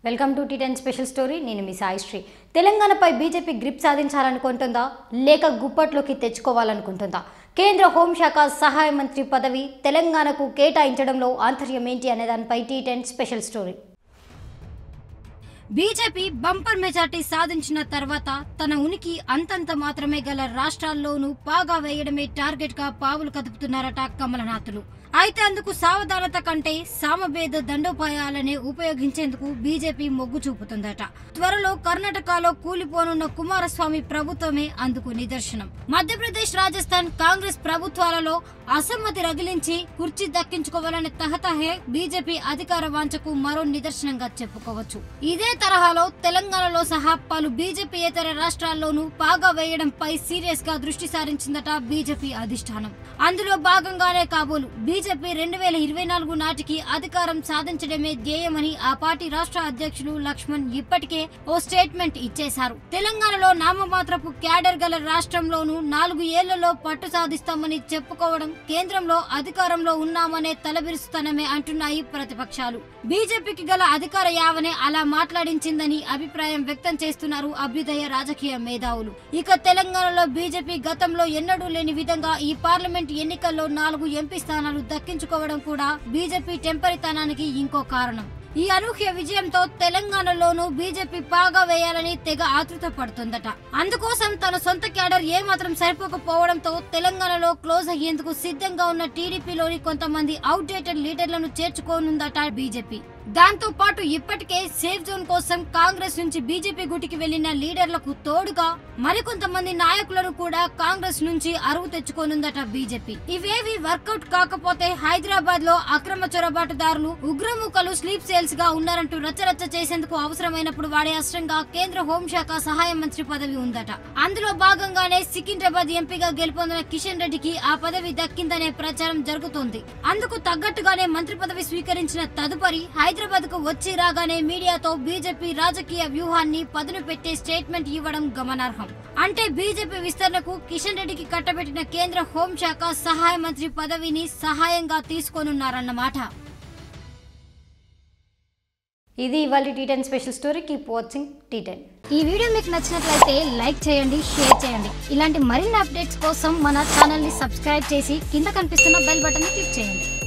welcome to T ten special story నేను మీ సాయిశ్రీ తెలంగాణపై బీజేపీ గ్రిప్ సాధించాలనుకుంటుందా లేక గుప్పట్లోకి తెచ్చుకోవాలనుకుంటుందా కేంద్ర హోంశాఖ సహాయ మంత్రి పదవి తెలంగాణకు కేటాయించడంలో ఆంతర్యం ఏంటి అనే దానిపై T ten special story BJP bumper majority సాధించిన తర్వాత తన ఉనికి అంతంత మాత్రమే గల రాష్ట్రాల్లోనూ పాగా వేయడమే టార్గెట్ గా పావులు కదుపుతున్నారట కమలనాథులు అయితే అందుకు సావధానత కంటే సామభేద దండోపాయాలనే ఉపయోగించేందుకు బీజేపీ మొగ్గు చూపుతుందట త్వరలో కర్ణాటకలో కూలిపోనున్న కుమారస్వామి ప్రభుత్వమే అందుకు నిదర్శనం మధ్యప్రదేశ్ రాజస్థాన్ కాంగ్రెస్ ప్రభుత్వాలలో అసమ్మతి రగిలించి కుర్చీ దక్కించుకోవాలనే తహతహే బీజేపీ అధికార వాంఛకు మరో నిదర్శనంగా చెప్పుకోవచ్చు ఇదే తరహాలో తెలంగాణలో సహా పలు బీజేపీయేతర రాష్ట్రాల్లోనూ పాగా వేయడంపై సీరియస్ గా దృష్టి సారించిందట బీజేపీ అధిష్టానం అందులో భాగంగానే కాబోలు బీజేపీ రెండు వేల ఇరవై నాలుగు నాటికి అధికారం సాధించడమే ధ్యేయమని ఆ పార్టీ రాష్ట్ర అధ్యక్షులు లక్ష్మణ్ ఇప్పటికే ఓ స్టేట్మెంట్ ఇచ్చేశారు తెలంగాణలో నామమాత్రపు క్యాడర్ గల రాష్ట్రంలోనూ నాలుగు ఏళ్లలో పట్టు సాధిస్తామని చెప్పుకోవడం కేంద్రంలో అధికారంలో ఉన్నామనే తలబిరుస్తనమే అంటున్నాయి ప్రతిపక్షాలు బీజేపీకి గల అధికార యావనే అలా మాట్లాడించిందని అభిప్రాయం వ్యక్తం చేస్తున్నారు అభ్యుదయ రాజకీయ మేధావులు ఇక తెలంగాణలో బీజేపీ గతంలో ఎన్నడూ లేని విధంగా ఈ పార్లమెంట్ ఎన్నికల్లో నాలుగు ఎంపీ స్థానాలు దక్కించుకోవడం కూడా బీజేపీ టెంపరితనానికి ఇంకో కారణం ఈ అనూహ్య విజయంతో తెలంగాణలోనూ బీజేపీ పాగా వేయాలని తెగ ఆతృత పడుతుందట అందుకోసం తన సొంత క్యాడర్ ఏమాత్రం సరిపోకపోవడంతో తెలంగాణలో క్లోజ్ అయ్యేందుకు సిద్ధంగా ఉన్న టీడీపీలోని కొంతమంది అవుట్డేటెడ్ లీడర్లను చేర్చుకోనుందట బీజేపీ దాంతో పాటు ఇప్పటికే సేఫ్ జోన్ కోసం కాంగ్రెస్ నుంచి బీజేపీ గుటికి వెళ్లిన లీడర్లకు తోడుగా మరికొంతమంది నాయకులను కూడా కాంగ్రెస్ నుంచి అరువు తెచ్చుకోనుందట బీజేపీ ఇవేవి వర్కౌట్ కాకపోతే హైదరాబాద్ లో అక్రమ చొరబాటుదారులు ఉగ్రముఖలు స్లీప్ సేల్స్ గా ఉన్నారంటూ రచ్చరచ్చ చేసేందుకు అవసరమైనప్పుడు వాడే అస్త్రంగా కేంద్ర హోంశాఖ సహాయ మంత్రి పదవి ఉందట అందులో భాగంగానే సికింద్రాబాద్ ఎంపీగా గెలుపొందిన కిషన్ రెడ్డికి ఆ పదవి దక్కిందనే ప్రచారం జరుగుతోంది అందుకు తగ్గట్టుగానే మంత్రి పదవి స్వీకరించిన తదుపరి హైదరాబాద్ కు వచ్చి రాగానే మీడియాతో బీజేపీ రాజకీయ వ్యూహాన్ని పదును పెట్టే స్టేట్మెంట్ ఇవ్వడం గమనార్హం అంటే బీజేపీ విస్తరణకు కిషన్ రెడ్డికి కట్టబెట్టిన కేంద్ర హోంశాఖ సహాయ మంత్రి పదవిని సహాయంగా తీసుకోనున్నారన్నమాట ఇది ఇవాళ T ten special story keep watching T ten ఈ వీడియో మీకు నచ్చినట్లయితే లైక్ చేయండి షేర్ చేయండి ఇలాంటి మరిన్ని అప్డేట్స్ కోసం మన ఛానల్ ని సబ్స్క్రైబ్ చేసి కింద కనిపిస్తున్న బెల్ బటన్ ని క్లిక్ చేయండి